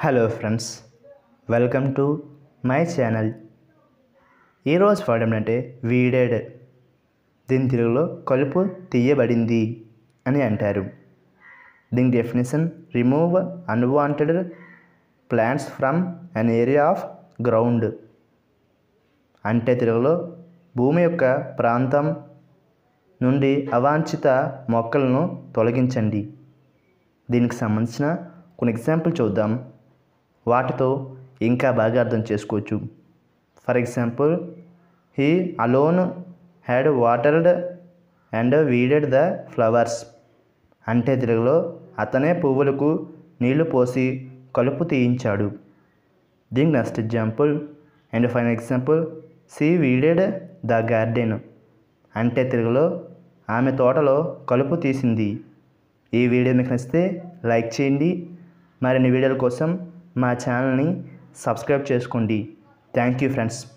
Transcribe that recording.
hello friends welcome to my channel ఈరోజు పాఠం అంటే వీడెడ్ దీని తెలుగులో కలుపు తీయబడింది అని అంటారు దీని definition remove unwanted plants from an area of ground అంటే తెలుగులో భూమి యొక్క ప్రాంతం నుండి అవాంఛిత మొక్కలను తొలగించండి దీనికి సంబంధించిన కొన్ని ఎగ్జాంపుల్ చూద్దాం వాటితో ఇంకా బాగా అర్థం చేసుకోవచ్చు for example he alone had watered and weeded the flowers అంటే తెలుగులో అతనే పువ్వులకు నీళ్లు పోసి కలుపు తీయించాడు దీనికి next example and final example she weeded the garden అంటే తెలుగులో ఆమె తోటలో కలుపు తీసింది ఈ వీడియో మీకు నచ్చితే లైక్ చేయండి మరిన్ని వీడియోల కోసం మా ఛానల్ని సబ్స్క్రైబ్ చేసుకోండి థ్యాంక్ యూ ఫ్రెండ్స్